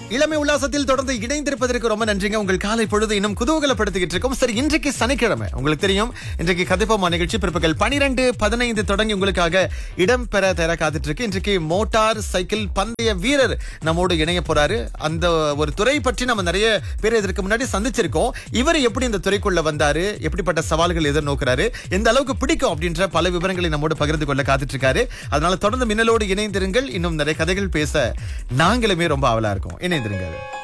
இளமை உல்லாசத்தில் தொடர்ந்து இணைந்திருப்பதற்கு ரொம்ப நன்றிங்க உங்கள் காலை பொழுது இன்னும் குதூகலப்படுத்திக்கிட்டு இருக்கோம் சரி இன்றைக்கு சனிக்கிழமை உங்களுக்கு தெரியும் இன்றைக்கு கதைப்போமா நிகழ்ச்சி பிற்பகல் பனிரெண்டு பதினைந்து தொடங்கி உங்களுக்காக இடம் பெற தயாரா காத்துட்டு இருக்கு இன்றைக்கு மோட்டார் சைக்கிள் பந்தய வீரர் நம்மோடு இணைய போறாரு அந்த ஒரு துறை பற்றி நம்ம நிறைய பேர் இதற்கு முன்னாடி சந்திச்சிருக்கோம் இவர் எப்படி இந்த துறைக்குள்ள வந்தாரு எப்படிப்பட்ட சவால்கள் எதிர்நோக்கிறாரு எந்த அளவுக்கு பிடிக்கும் அப்படின்ற பல விவரங்களை நம்மோடு பகிர்ந்து கொள்ள காத்துட்டு இருக்காரு அதனால தொடர்ந்து மின்னலோடு இணைந்திருங்கள் இன்னும் நிறைய கதைகள் பேச நாங்களுமே ரொம்ப ஆவலா இருக்கோம் இணைந்திருங்கள்